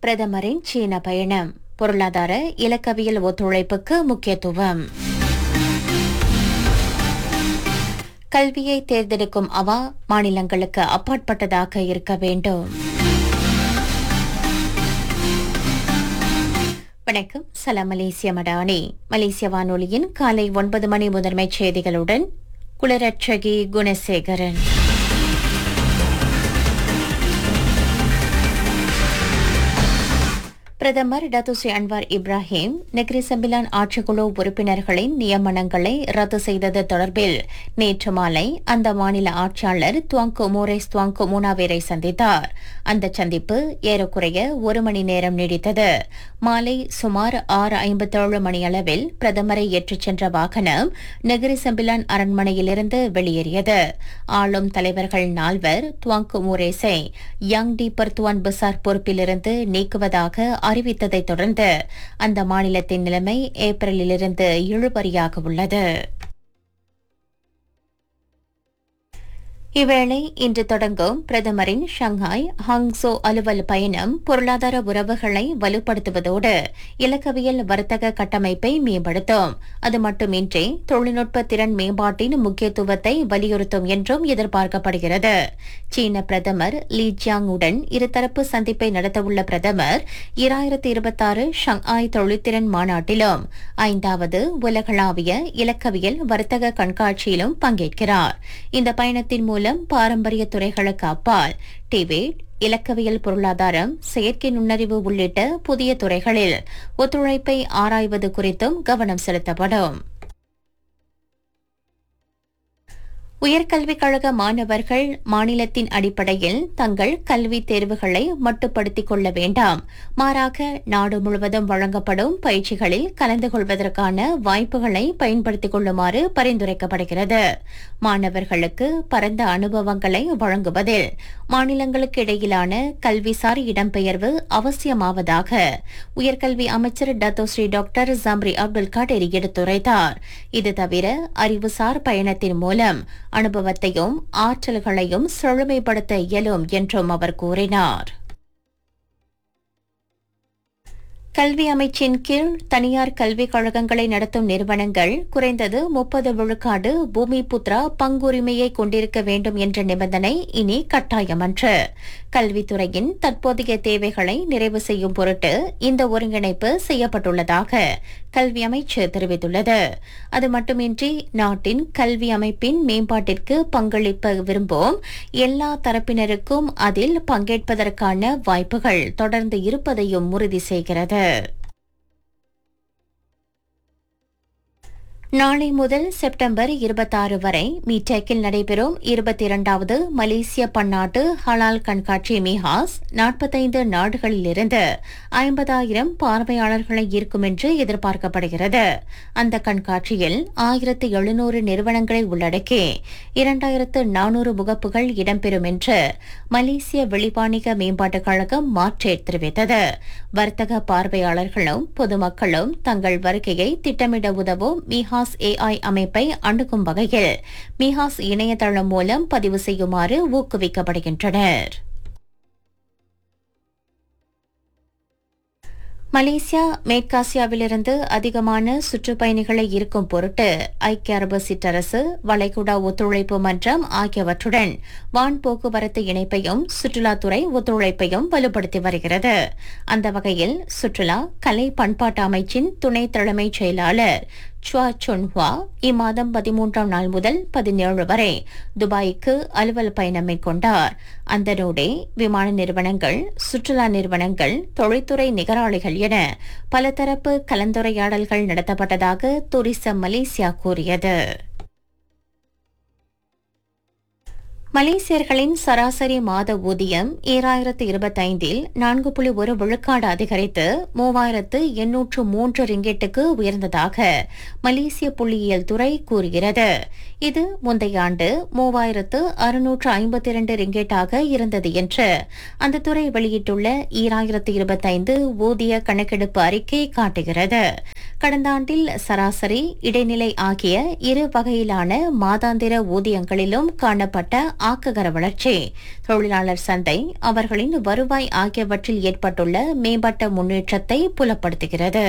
பிரதமரின் சீன பயணம் பொருளாதார இலக்கவியல் ஒத்துழைப்புக்கு முக்கியத்துவம் கல்வியை தேர்ந்தெடுக்கும் அவா மாநிலங்களுக்கு அப்பாற்பட்டதாக இருக்க வேண்டும் வணக்கம் சலாம் மலேசிய மடானி மலேசிய வானொலியின் காலை ஒன்பது மணி முதன்மைச் செய்திகளுடன் குளரட்சகி குணசேகரன் பிரதமர் Datuk Seri Anwar Ibrahim Negeri Sembilan ஆட்சிக்குழு உறுப்பினர்களின் நியமனங்களை ரத்து செய்தது தொடர்பில் நேற்று மாலை அந்த மாநில ஆட்சியாளர் துவாங்கு மோரேஸ் துவாங்கு மூனாவேரை சந்தித்தார் அந்த சந்திப்பு ஏறக்குறைய ஒரு மணி நேரம் நீடித்தது மாலை சுமார் ஆறு ஐம்பத்தேழு மணியளவில் பிரதமரை ஏற்றிச் சென்ற வாகனம் நெகிரி சம்பிலான் அரண்மனையிலிருந்து வெளியேறியது ஆளும் தலைவர்கள் நால்வர் துவாங்கு மோரேஸை யங் டி பர்துவான் பசார் பொறுப்பிலிருந்து நீக்குவதாக அறிவித்ததைத் தொடர்ந்து அந்த மாநிலத்தின் நிலைமை ஏப்ரலிலிருந்து இழுபறியாக உள்ளது இவ்வேளை இன்று தொடங்கும் பிரதமரின் ஷங்காய் ஹாங்சோ அலுவல் பயணம் பொருளாதார உறவுகளை வலுப்படுத்துவதோடு இலக்கவியல் வர்த்தக கட்டமைப்பை மேம்படுத்தும் அது மட்டுமின்றி தொழில்நுட்ப திறன் மேம்பாட்டின் முக்கியத்துவத்தை வலியுறுத்தும் என்றும் எதிர்பார்க்கப்படுகிறது சீன பிரதமர் லீ ஜியாங் உடன் இருதரப்பு சந்திப்பை நடத்தவுள்ள பிரதமர் இராயிரத்தி இருபத்தாறு ஷங்காய் தொழில்திறன் மாநாட்டிலும் ஐந்தாவது உலகளாவிய இலக்கவியல் வர்த்தக கண்காட்சியிலும் பங்கேற்கிறார் இந்த பயணத்தின் மூலம் பாரம்பரிய துறைகளுக்கு அப்பால் டிபேட் இலக்கவியல் பொருளாதாரம் செயற்கை நுண்ணறிவு உள்ளிட்ட புதிய துறைகளில் ஒத்துழைப்பை ஆராய்வது குறித்தும் கவனம் செலுத்தப்படும் உயர்கல்விக் கழக மாணவர்கள் மாநிலத்தின் அடிப்படையில் தங்கள் கல்வி தேர்வுகளை மட்டுப்படுத்திக் கொள்ள வேண்டாம் மாறாக நாடு முழுவதும் வழங்கப்படும் பயிற்சிகளில் கலந்து கொள்வதற்கான வாய்ப்புகளை பயன்படுத்திக் கொள்ளுமாறு பரிந்துரைக்கப்படுகிறது மாணவர்களுக்கு பரந்த அனுபவங்களை வழங்குவதில் மாநிலங்களுக்கு இடையிலான கல்விசார் இடம்பெயர்வு அவசியமாவதாக உயர்கல்வி அமைச்சர் Datuk Seri doctor Zambry Abdul Kadir எடுத்துரைத்தார் இது தவிர அறிவுசார் பயணத்தின் மூலம் அனுபவத்தையும் ஆற்றல்களையும் செழுமைப்படுத்த இயலும் என்றும் அவர் கூறினார் கல்வி அமைச்சின் கீழ் தனியார் கல்விக் கழகங்களை நடத்தும் நிறுவனங்கள் குறைந்தது முப்பது விழுக்காடு பூமி புத்ரா பங்குரிமையை கொண்டிருக்க வேண்டும் என்ற நிபந்தனை இனி கட்டாயமன்று கல்வித்துறையின் தற்போதைய தேவைகளை நிறைவு செய்யும் பொருட்டு இந்த ஒருங்கிணைப்பு செய்யப்பட்டுள்ளதாக கல்வி அமைச்சு தெரிவித்துள்ளது அது மட்டுமின்றி நாட்டின் கல்வி அமைப்பின் மேம்பாட்டிற்கு பங்களிக்க விரும்பும் எல்லா தரப்பினருக்கும் அதில் பங்கேற்பதற்கான வாய்ப்புகள் தொடர்ந்து இருப்பதையும் உறுதி செய்கிறது நாளை முதல் செப்டம்பர் இருபத்தாறு வரை மீடெக்கில் நடைபெறும் இருபத்தி இரண்டாவது மலேசிய பன்னாட்டு ஹலால் கண்காட்சி மிஹாஸ் நாற்பத்தைந்து நாடுகளிலிருந்து ஐம்பதாயிரம் பார்வையாளர்களை ஈர்க்கும் என்று எதிர்பார்க்கப்படுகிறது அந்த கண்காட்சியில் ஆயிரத்து எழுநூறு நிறுவனங்களை உள்ளடக்கி இரண்டாயிரத்து நானூறு முகப்புகள் இடம்பெறும் என்று மலேசிய வெளிவாணிக மேம்பாட்டுக் கழகம் மாற்றேட் தெரிவித்தது வர்த்தக பார்வையாளர்களும் பொதுமக்களும் தங்கள் வருகையை திட்டமிட உதவும் மிஹாஸ் ஏஐ அமைப்பை அணுகும் வகையில் மிஹாஸ் இணையதளம் மூலம் பதிவு செய்யுமாறு ஊக்குவிக்கப்படுகின்றனர் மலேசியா மேற்காசியாவிலிருந்து அதிகமான சுற்றுப்பயணிகளை ஈர்க்கும் பொருட்டு ஐக்கிய அரபு சிற்றரசு வளைகுடா ஒத்துழைப்பு மன்றம் ஆகியவற்றுடன் வான் போக்குவரத்து இணைப்பையும் சுற்றுலாத்துறை ஒத்துழைப்பையும் வலுப்படுத்தி வருகிறது அந்த வகையில் சுற்றுலா கலை பண்பாட்டு அமைச்சின் துணை தலைமைச் செயலாளர் சுவா சுன்ஹுவா இம்மாதம் பதிமூன்றாம் நாள் முதல் பதினேழு வரை துபாய்க்கு அலுவல் பயணம் மேற்கொண்டார் அந்த நோடே விமான நிறுவனங்கள் சுற்றுலா நிறுவனங்கள் தொழில்துறை நிகராளிகள் என பலதரப்பு கலந்துரையாடல்கள் நடத்தப்பட்டதாக டூரிசம் மலேசியா கூறியது மலேசியர்களின் சராசரி மாத ஊதியம் ஈராயிரத்து இருபத்தைந்தில் நான்கு புள்ளி ஒரு விழுக்காடு அதிகரித்து மூவாயிரத்து எண்ணூற்று மூன்று ரிங்கெட்டுக்கு உயர்ந்ததாக மலேசிய புள்ளியியல் துறை கூறுகிறது இது முந்தைய ஆண்டு மூவாயிரத்து அறுநூற்று ஐம்பத்தி இரண்டு ரிங்கெட்டாக இருந்தது என்று அந்த துறை வெளியிட்டுள்ள ஈராயிரத்து இருபத்தைந்து ஊதிய கணக்கெடுப்பு அறிக்கை காட்டுகிறது கடந்த ஆண்டில் சராசரி இடைநிலை ஆகிய இரு வகையிலான மாதாந்திர ஊதியங்களிலும் காணப்பட்ட ஆக்ககர வளர்ச்சி தொழிலாளர் சந்தை அவர்களின் வருவாய் ஆகியவற்றில் ஏற்பட்டுள்ள மேம்பட்ட முன்னேற்றத்தை புலப்படுத்துகிறது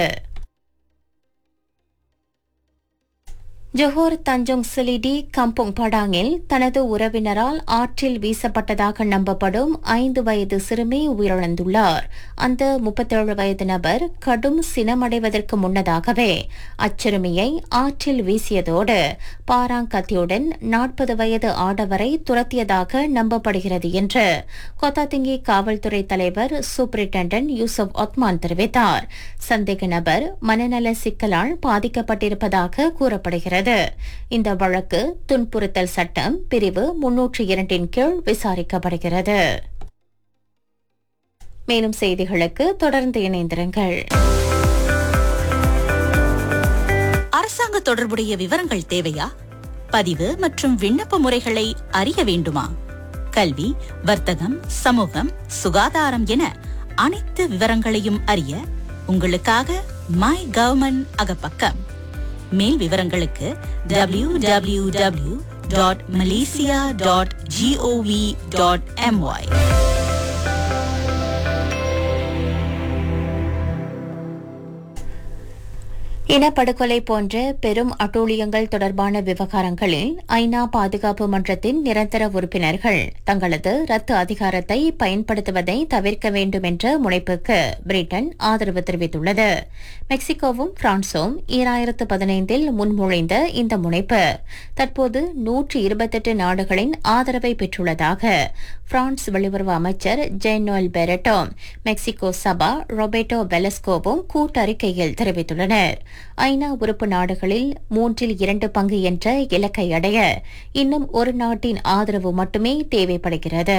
ஜொஹோர் தஞ்சோங் சிலிடி கம்போங் படாங்கில் தனது உறவினரால் ஆற்றில் வீசப்பட்டதாக நம்பப்படும் ஐந்து வயது சிறுமி உயிரிழந்துள்ளார் அந்த முப்பத்தேழு வயது நபர் கடும் சினமடைவதற்கு முன்னதாகவே அச்சிறுமியை ஆற்றில் வீசியதோடு பாராங்கத்தியுடன் நாற்பது வயது ஆடவரை துரத்தியதாக நம்பப்படுகிறது என்று கொத்தாத்திங்கி காவல்துறை தலைவர் சூப்பரிண்டென்டன்ட் யூசப் ஒத்மான் தெரிவித்தார் சந்தேக நபர் மனநல சிக்கலால் பாதிக்கப்பட்டிருப்பதாக கூறப்படுகிறது இந்த வழக்கு துன்புறுத்தல் சட்டம் பிரிவு முன்னூற்று இரண்டின் கீழ் விசாரிக்கப்படுகிறது மேலும் செய்திகளுக்கு தொடர்ந்து இணைந்திருங்கள் அரசாங்க தொடர்புடைய விவரங்கள் தேவையா பதிவு மற்றும் விண்ணப்ப முறைகளை அறிய வேண்டுமா கல்வி வர்த்தகம் சமூகம் சுகாதாரம் என அனைத்து விவரங்களையும் அறிய உங்களுக்காக மை கவர்மெண்ட் அகப்பக்கம் மேல் விவரங்களுக்கு W W W dot Malaysia dot G O V dot M Y இனப்படுகொலை போன்ற பெரும் அட்டூழியங்கள் தொடர்பான விவகாரங்களில் ஐநா பாதுகாப்பு மன்றத்தின் நிரந்தர உறுப்பினர்கள் தங்களது ரத்து அதிகாரத்தை பயன்படுத்துவதை தவிர்க்க வேண்டும் என்ற முனைப்புக்கு பிரிட்டன் ஆதரவு தெரிவித்துள்ளது மெக்சிகோவும் பிரான்சும் ஈராயிரத்து பதினைந்தில் முன்மொழிந்த இந்த முனைப்பு தற்போது நூற்றி இருபத்தெட்டு நாடுகளின் ஆதரவை பெற்றுள்ளதாக பிரான்ஸ் வெளியுறவு அமைச்சர் ஜென் நோல் பெரட்டோ மெக்சிகோ சபா ரொபேட்டோ பெலஸ்கோவும் கூட்டறிக்கையில் தெரிவித்துள்ளனர் ஐநா உறுப்பு நாடுகளில் மூன்றில் இரண்டு பங்கு என்ற இலக்கை அடைய இன்னும் ஒரு நாட்டின் ஆதரவு மட்டுமே தேவைப்படுகிறது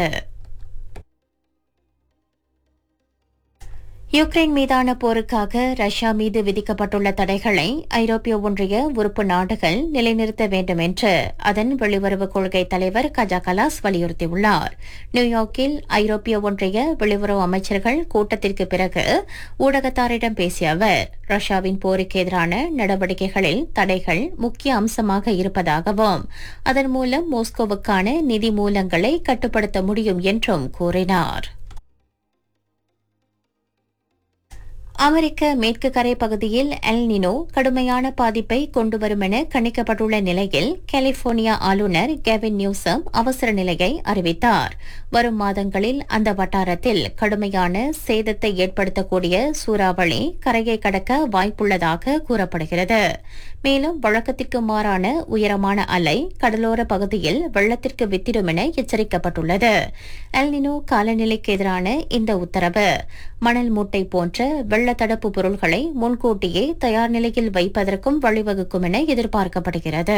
யுக்ரைன் மீதான போருக்காக ரஷ்யா மீது விதிக்கப்பட்டுள்ள தடைகளை ஐரோப்பிய ஒன்றிய உறுப்பு நாடுகள் நிலைநிறுத்த வேண்டும் என்று அதன் வெளியுறவு கொள்கை தலைவர் கஜா கலாஸ் வலியுறுத்தியுள்ளார் நியூயார்க்கில் ஐரோப்பிய ஒன்றிய வெளியுறவு அமைச்சர்கள் கூட்டத்திற்கு பிறகு ஊடகத்தாரிடம் பேசிய அவர் ரஷ்யாவின் போருக்கு எதிரான நடவடிக்கைகளில் தடைகள் முக்கிய அம்சமாக இருப்பதாகவும் அதன் மூலம் மாஸ்கோவுக்கான நிதி மூலங்களை கட்டுப்படுத்த முடியும் என்றும் கூறினார் அமெரிக்க மேற்கு கரை பகுதியில் எல் நினோ கடுமையான பாதிப்பை கொண்டுவரும் என கணிக்கப்பட்டுள்ள நிலையில் கலிபோர்னியா ஆளுநர் கெவின் நியூசம் அவசர நிலையை அறிவித்தார் வரும் மாதங்களில் அந்த வட்டாரத்தில் கடுமையான சேதத்தை ஏற்படுத்தக்கூடிய சூறாவளி கரையை கடக்க வாய்ப்புள்ளதாக கூறப்படுகிறது மேலும் வழக்கத்திற்கு மாறான உயரமான அலை கடலோர பகுதியில் வெள்ளத்திற்கு வித்திடும் என எச்சரிக்கப்பட்டுள்ளது எல்னினோ காலநிலைக்கு எதிரான இந்த உத்தரவு மணல் மூட்டை போன்ற வெள்ள தடுப்பு பொருள்களை முன்கூட்டியே தயார் நிலையில் வைப்பதற்கும் வழிவகுக்கும் என எதிர்பார்க்கப்படுகிறது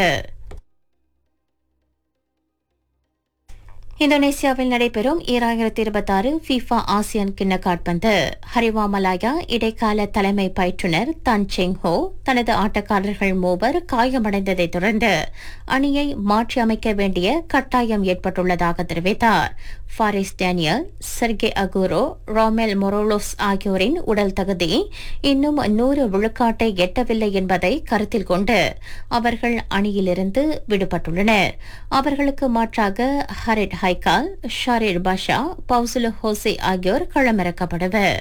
இந்தோனேசியாவில் நடைபெறும் ஈராயிரத்தி இருபத்தாறு ஃபீஃபா ஆசியான் கிண்ண காட்பந்து ஹரிவா மலாயா இடைக்கால தலைமை பயிற்றுனர் தன் செங் ஹோ தனது ஆட்டக்காரர்கள் மூவர் காயமடைந்ததைத் தொடர்ந்து அணியை மாற்றி அமைக்க வேண்டிய கட்டாயம் ஏற்பட்டுள்ளதாக தெரிவித்தார் Faris Daniel Serge Aguero Romel Morales ஆகியோரின் உடல் தகுதி இன்னும் நூறு விழுக்காட்டை எட்டவில்லை என்பதை கருத்தில் கொண்டு அவர்கள் அணியிலிருந்து விடுபட்டுள்ளனர் அவர்களுக்கு மாற்றாக ஹரிட் ஹைகால் ஷாரிர் பாஷா பவுசுலு ஹோசே ஆகியோர் களமிறக்கப்படுவர்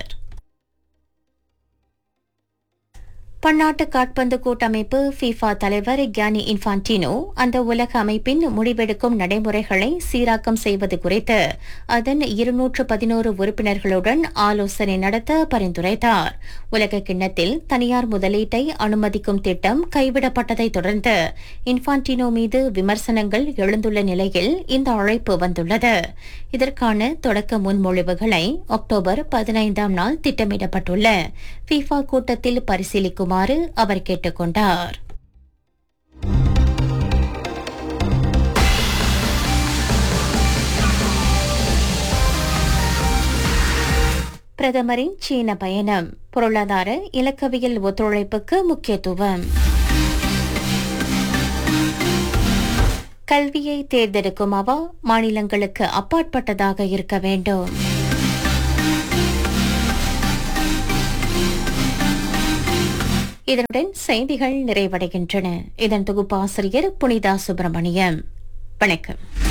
பன்னாட்டு காட்பந்து கூட்டமைப்பு ஃபீஃபா தலைவர் கியானி இன்ஃபான்டினோ அந்த உலக அமைப்பின் முடிவெடுக்கும் நடைமுறைகளை சீராக்கம் செய்வது குறித்து அதன் இருநூற்று பதினோரு உறுப்பினர்களுடன் ஆலோசனை நடத்த பரிந்துரைத்தார் உலக கிண்ணத்தில் தனியார் முதலீட்டை அனுமதிக்கும் திட்டம் கைவிடப்பட்டதை தொடர்ந்து இன்ஃபான்டினோ மீது விமர்சனங்கள் எழுந்துள்ள நிலையில் இந்த அழைப்பு வந்துள்ளது இதற்கான தொடக்க முன்மொழிவுகளை அக்டோபர் பதினைந்தாம் நாள் திட்டமிடப்பட்டுள்ள ஃபீஃபா கூட்டத்தில் பரிசீலிக்குமாறு அவர் கேட்டுக் கொண்டார் பிரதமரின் சீன பயணம் பொருளாதார இலக்கவியல் ஒத்துழைப்புக்கு முக்கியத்துவம் கல்வியை தேர்ந்தெடுக்கும் அவா மாநிலங்களுக்கு அப்பாற்பட்டதாக இருக்க வேண்டும் இதனுடன் செய்திகள் நிறைவடைகின்றன இதன் தொகுப்பாசிரியர் புனிதா சுப்பிரமணியம் வணக்கம்